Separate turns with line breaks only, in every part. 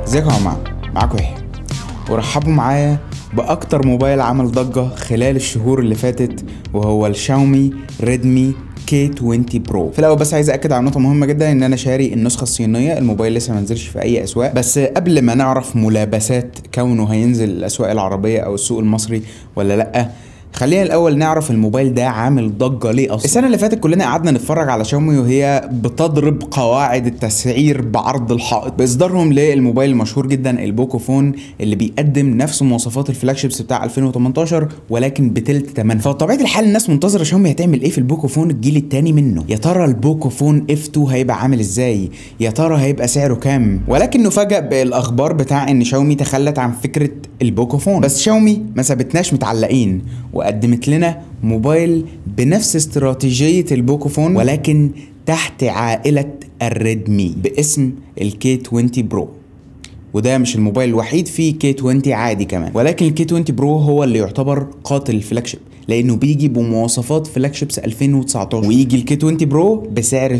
ازيكم يا جماعه معاكم يحيى ورحبوا معايا باكتر موبايل عمل ضجه خلال الشهور اللي فاتت وهو الشاومي ريدمي كي 20 برو في الاول بس عايز اكد على نقطه مهمه جدا ان انا شاري النسخه الصينيه الموبايل لسه ما نزلش في اي اسواق بس قبل ما نعرف ملابسات كونه هينزل الاسواق العربيه او السوق المصري ولا لا خلينا الاول نعرف الموبايل ده عامل ضجه ليه اصلا السنه اللي فاتت كلنا قعدنا نتفرج على شاومي وهي بتضرب قواعد التسعير بعرض الحائط باصدارهم للموبايل المشهور جدا البوكو فون اللي بيقدم نفس مواصفات الفلاج شيبس بتاع 2018 ولكن بتلت ثمنها فطبيعه الحال الناس منتظره شاومي هتعمل ايه في البوكو فون الجيل الثاني منه يا ترى البوكو فون اف 2 هيبقى عامل ازاي يا ترى هيبقى سعره كام ولكن نفاجئ بالاخبار بتاع ان شاومي تخلت عن فكره البوكو فون بس شاومي ما سابتناش متعلقين وقدمت لنا موبايل بنفس استراتيجية البوكو فون ولكن تحت عائلة الريدمي باسم الكي 20 برو وده مش الموبايل الوحيد في كي 20 عادي كمان ولكن الكي 20 برو هو اللي يعتبر قاتل الفلاج شيب لانه بيجي بمواصفات فلاج شيبس 2019 ويجي الكي 20 برو بسعر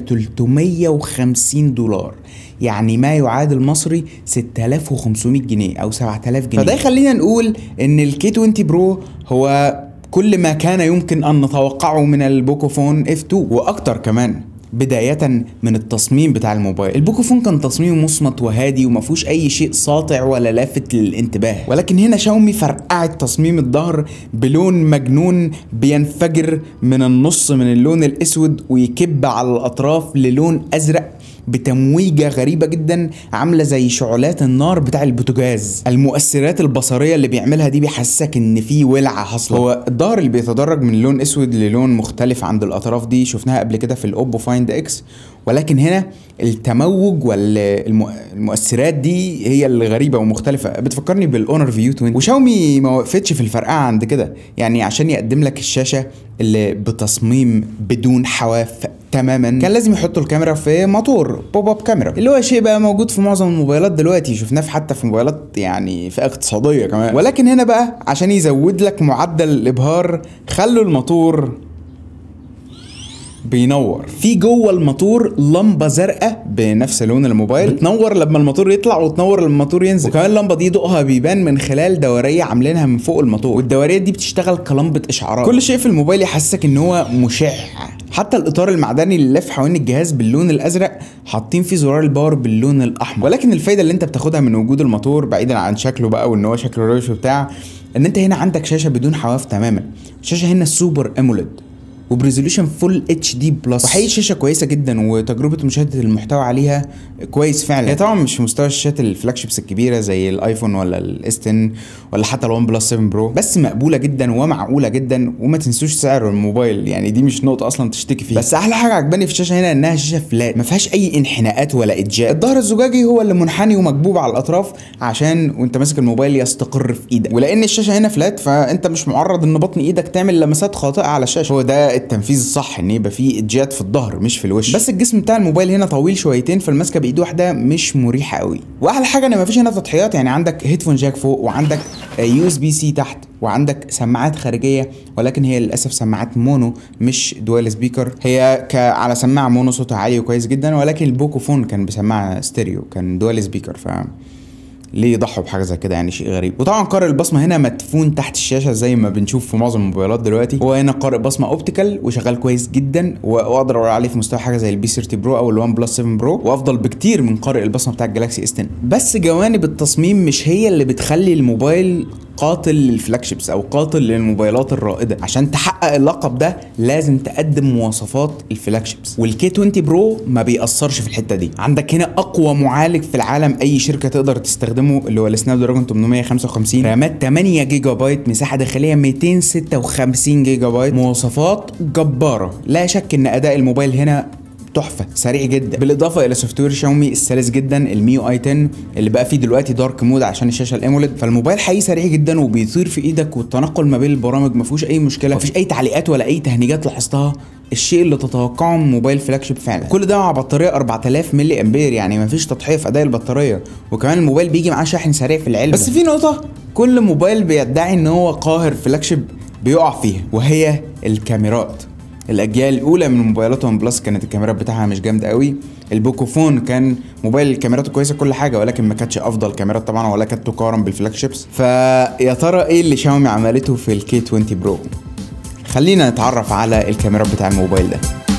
350 دولار يعني ما يعادل مصري 6500 جنيه او 7000 جنيه فده يخلينا نقول ان الكي 20 برو هو كل ما كان يمكن ان نتوقعه من البوكو فون اف 2 واكتر كمان بداية من التصميم بتاع الموبايل البوكو فون كان تصميمه مصمت وهادي وما فيهوش اي شيء ساطع ولا لافت للانتباه ولكن هنا شاومي فرقعت تصميم الظهر بلون مجنون بينفجر من النص من اللون الاسود ويكب على الاطراف للون ازرق بتمويجه غريبه جدا عامله زي شعلات النار بتاع البوتاجاز المؤثرات البصريه اللي بيعملها دي بيحسسك ان في ولعه حاصله هو الظهر اللي بيتدرج من لون اسود للون مختلف عند الاطراف دي شفناها قبل كده في الاوبو فايند اكس ولكن هنا التموج والمؤثرات دي هي اللي غريبه ومختلفه بتفكرني بالاونر فيو 20 وشاومي ما وقفتش في الفرقعه عند كده يعني عشان يقدم لك الشاشه اللي بتصميم بدون حواف تماما كان لازم يحطوا الكاميرا في موتور بوب اب كاميرا اللي هو شيء بقى موجود في معظم الموبايلات دلوقتي شفناه في حتى في موبايلات يعني فئه اقتصاديه كمان ولكن هنا بقى عشان يزود لك معدل الابهار خلوا الموتور بينور في جوه الموتور لمبه زرقاء بنفس لون الموبايل بتنور لما الموتور يطلع وتنور لما الموتور ينزل وكمان اللمبه دي ضوءها بيبان من خلال دوريه عاملينها من فوق الموتور والدوريه دي بتشتغل كلمبه اشعارات كل شيء في الموبايل يحسسك ان هو مشع حتى الاطار المعدني اللي لف حوالين الجهاز باللون الازرق حاطين فيه زرار الباور باللون الاحمر ولكن الفايده اللي انت بتاخدها من وجود الموتور بعيدا عن شكله بقى وان هو شكله روش وبتاع ان انت هنا عندك شاشه بدون حواف تماما الشاشه هنا سوبر اموليد وبريزوليوشن فول اتش دي بلس وحقيقي شاشه كويسه جدا وتجربه مشاهده المحتوى عليها كويس فعلا هي طبعا مش في مستوى الشاشات الفلاج شيبس الكبيره زي الايفون ولا الاس 10 ولا حتى الون بلس 7 برو بس مقبوله جدا ومعقوله جدا وما تنسوش سعر الموبايل يعني دي مش نقطه اصلا تشتكي فيها بس احلى حاجه عجباني في الشاشه هنا انها شاشه فلات ما فيهاش اي انحناءات ولا ادجاء الظهر الزجاجي هو اللي منحني ومكبوب على الاطراف عشان وانت ماسك الموبايل يستقر في ايدك ولان الشاشه هنا فلات فانت مش معرض ان بطن ايدك تعمل لمسات خاطئه على الشاشه هو ده التنفيذ الصح ان يبقى فيه ادجات في الظهر مش في الوش بس الجسم بتاع الموبايل هنا طويل شويتين فالماسكه بايد واحده مش مريحه قوي واحلى حاجه ان مفيش هنا تضحيات يعني عندك هيدفون جاك فوق وعندك يو اس بي سي تحت وعندك سماعات خارجيه ولكن هي للاسف سماعات مونو مش دوال سبيكر هي ك... على سماعه مونو صوتها عالي وكويس جدا ولكن البوكو فون كان بسماعه ستيريو كان دوال سبيكر ف ليه يضحوا بحاجه زي كده يعني شيء غريب وطبعا قارئ البصمه هنا مدفون تحت الشاشه زي ما بنشوف في معظم الموبايلات دلوقتي هو هنا قارئ بصمه اوبتيكال وشغال كويس جدا واقدر اقول عليه في مستوى حاجه زي البي 30 برو او الوان بلس 7 برو وافضل بكتير من قارئ البصمه بتاع الجلاكسي اس 10 بس جوانب التصميم مش هي اللي بتخلي الموبايل قاتل للفلاج شيبس او قاتل للموبايلات الرائده عشان تحقق اللقب ده لازم تقدم مواصفات الفلاج شيبس والكي 20 برو ما بيأثرش في الحته دي عندك هنا اقوى معالج في العالم اي شركه تقدر تستخدمه اللي هو السناب دراجون 855 رامات 8 جيجا بايت مساحه داخليه 256 جيجا بايت مواصفات جباره لا شك ان اداء الموبايل هنا تحفه سريع جدا بالاضافه الى سوفت وير شاومي السلس جدا الميو اي 10 اللي بقى فيه دلوقتي دارك مود عشان الشاشه الاموليد فالموبايل حقيقي سريع جدا وبيطير في ايدك والتنقل ما بين البرامج ما فيهوش اي مشكله مفيش اي تعليقات ولا اي تهنيجات لاحظتها الشيء اللي تتوقعه من موبايل فلاج شيب فعلا كل ده مع بطاريه 4000 ملي امبير يعني مفيش تضحيه في اداء البطاريه وكمان الموبايل بيجي معاه شاحن سريع في العلبه بس في نقطه كل موبايل بيدعي ان هو قاهر فلاج شيب بيقع فيها وهي الكاميرات الاجيال الاولى من موبايلات ون بلس كانت الكاميرات بتاعها مش جامده قوي البوكوفون كان موبايل كاميراته كويسه كل حاجه ولكن ما كانتش افضل كاميرات طبعا ولا كانت تقارن بالفلاج شيبس فيا ترى ايه اللي شاومي عملته في الكي 20 برو خلينا نتعرف على الكاميرات بتاع الموبايل ده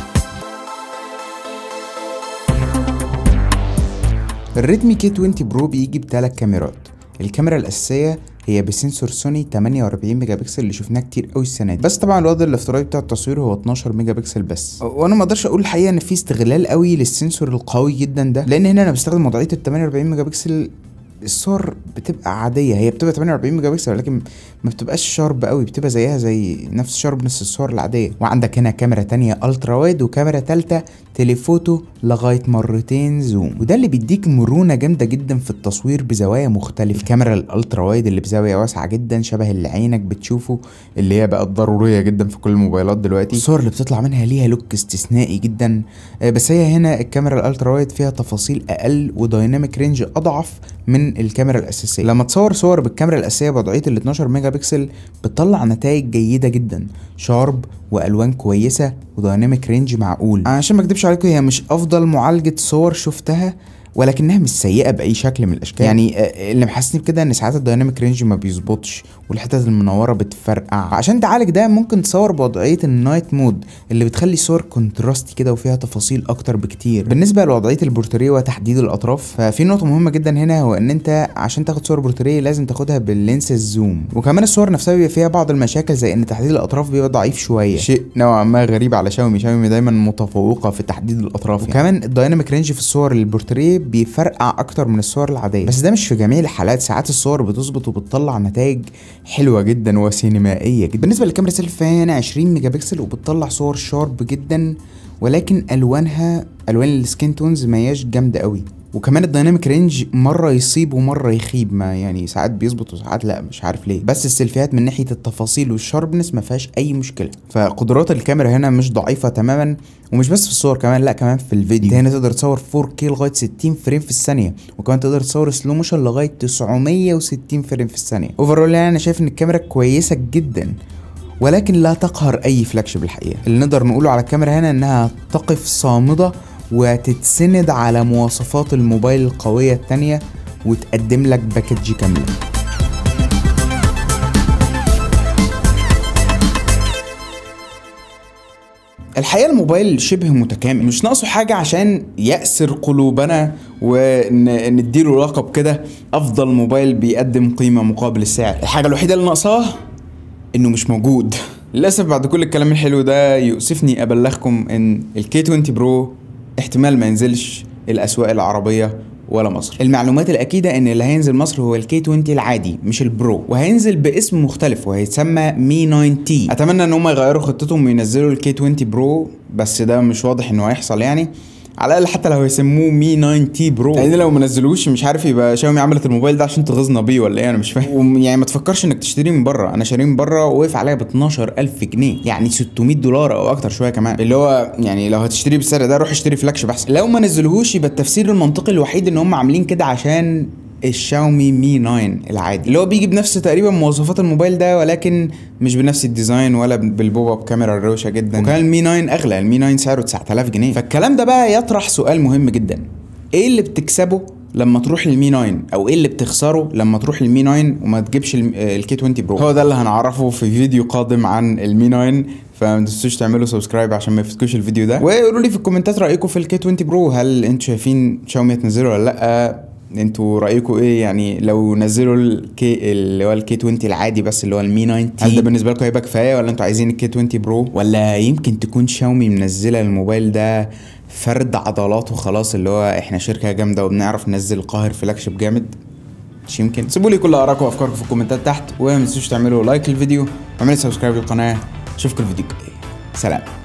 الريدمي كي 20 برو بيجي بثلاث كاميرات الكاميرا الاساسيه هي بسنسور سوني 48 ميجا بكسل اللي شفناه كتير قوي السنه دي بس طبعا الوضع الافتراضي بتاع التصوير هو 12 ميجا بكسل بس وانا ما اقدرش اقول الحقيقه ان في استغلال قوي للسنسور القوي جدا ده لان هنا انا بستخدم وضعيه ال 48 ميجا بكسل الصور بتبقى عاديه هي بتبقى 48 ميجا بكسل ولكن ما بتبقاش شارب قوي بتبقى زيها زي نفس شاربنس الصور العاديه وعندك هنا كاميرا تانية الترا وايد وكاميرا تالتة تليفوتو لغايه مرتين زوم وده اللي بيديك مرونه جامده جدا في التصوير بزوايا مختلفه الكاميرا الالترا وايد اللي بزاويه واسعه جدا شبه اللي عينك بتشوفه اللي هي بقت ضروريه جدا في كل الموبايلات دلوقتي الصور اللي بتطلع منها ليها لوك استثنائي جدا آه، بس هي هنا الكاميرا الالترا وايد فيها تفاصيل اقل ودايناميك رينج اضعف من الكاميرا الاساسيه لما تصور صور بالكاميرا الاساسيه بوضعيه ال 12 ميجا بكسل بتطلع نتائج جيده جدا شارب والوان كويسه ودايناميك رينج معقول عشان ما اكدبش عليكم هي مش افضل معالجه صور شفتها ولكنها مش سيئه باي شكل من الاشكال يعني آه، اللي محسسني بكده ان ساعات الدايناميك رينج ما بيظبطش والحتت المنوره بتفرقع عشان تعالج ده ممكن تصور بوضعيه النايت مود اللي بتخلي الصور كونتراستي كده وفيها تفاصيل اكتر بكتير بالنسبه لوضعيه البورتريه وتحديد الاطراف ففي نقطه مهمه جدا هنا هو ان انت عشان تاخد صور بورتريه لازم تاخدها باللينس الزوم وكمان الصور نفسها بيبقى فيها بعض المشاكل زي ان تحديد الاطراف بيبقى ضعيف شويه شيء نوعا ما غريب على شاومي شاومي دايما متفوقه في تحديد الاطراف يعني. وكمان الدايناميك رينج في الصور البورتريه بيفرقع اكتر من الصور العاديه بس ده مش في جميع الحالات ساعات الصور بتظبط وبتطلع نتائج حلوه جدا وسينمائيه جدا بالنسبه للكاميرا سيلفي فهي هنا 20 ميجا بكسل وبتطلع صور شارب جدا ولكن الوانها الوان السكين تونز ما هياش جامده قوي وكمان الدايناميك رينج مره يصيب ومره يخيب ما يعني ساعات بيظبط وساعات لا مش عارف ليه بس السيلفيات من ناحيه التفاصيل والشاربنس ما فيهاش اي مشكله فقدرات الكاميرا هنا مش ضعيفه تماما ومش بس في الصور كمان لا كمان في الفيديو انت هنا تقدر تصور 4K لغايه 60 فريم في الثانيه وكمان تقدر تصور سلو موشن لغايه 960 فريم في الثانيه اوفرول يعني انا شايف ان الكاميرا كويسه جدا ولكن لا تقهر اي فلاج شيب الحقيقه اللي نقدر نقوله على الكاميرا هنا انها تقف صامده وتتسند على مواصفات الموبايل القويه التانية وتقدم لك باكج كامله الحقيقه الموبايل شبه متكامل مش ناقصه حاجه عشان يأسر قلوبنا ونديله لقب كده افضل موبايل بيقدم قيمه مقابل السعر الحاجه الوحيده اللي ناقصاه انه مش موجود للاسف بعد كل الكلام الحلو ده يؤسفني ابلغكم ان الكي 20 برو احتمال ما ينزلش الاسواق العربيه ولا مصر المعلومات الاكيده ان اللي هينزل مصر هو الكي 20 العادي مش البرو وهينزل باسم مختلف وهيتسمى مي 9 تي اتمنى ان هم يغيروا خطتهم وينزلوا الكي 20 برو بس ده مش واضح انه هيحصل يعني على الاقل حتى لو هيسموه مي 9 تي برو لان لو ما نزلوش مش عارف يبقى شاومي عملت الموبايل ده عشان تغيظنا بيه ولا ايه انا مش فاهم يعني ما تفكرش انك تشتريه من بره انا شاريه من بره وقف عليا ب 12000 جنيه يعني 600 دولار او اكتر شويه كمان اللي هو يعني لو هتشتري بالسعر ده روح اشتري فلاج شيب احسن لو ما نزلوهوش يبقى التفسير المنطقي الوحيد ان هم عاملين كده عشان الشاومي مي 9 العادي اللي هو بيجي بنفس تقريبا مواصفات الموبايل ده ولكن مش بنفس الديزاين ولا بالبوب اب كاميرا الروشه جدا وكان المي 9 اغلى المي 9 سعره 9000 جنيه فالكلام ده بقى يطرح سؤال مهم جدا ايه اللي بتكسبه لما تروح للمي 9 او ايه اللي بتخسره لما تروح للمي 9 وما تجيبش الكي 20 برو هو ده اللي هنعرفه في فيديو قادم عن المي 9 فما تنسوش تعملوا سبسكرايب عشان ما يفوتكوش الفيديو ده وقولوا لي في الكومنتات رايكم في الكي 20 برو هل انتوا شايفين شاومي تنزله ولا لا انتوا رايكم ايه يعني لو نزلوا الكي اللي هو الكي 20 العادي بس اللي هو المي 9 هل ده بالنسبه لكم هيبقى كفايه ولا انتوا عايزين الكي 20 برو ولا يمكن تكون شاومي منزله الموبايل ده فرد عضلات وخلاص اللي هو احنا شركه جامده وبنعرف ننزل قاهر فلاج شيب جامد مش يمكن سيبوا لي كل ارائكم وافكاركم في الكومنتات تحت وما تنسوش تعملوا لايك للفيديو واعملوا سبسكرايب للقناه اشوفكم الفيديو الجاي سلام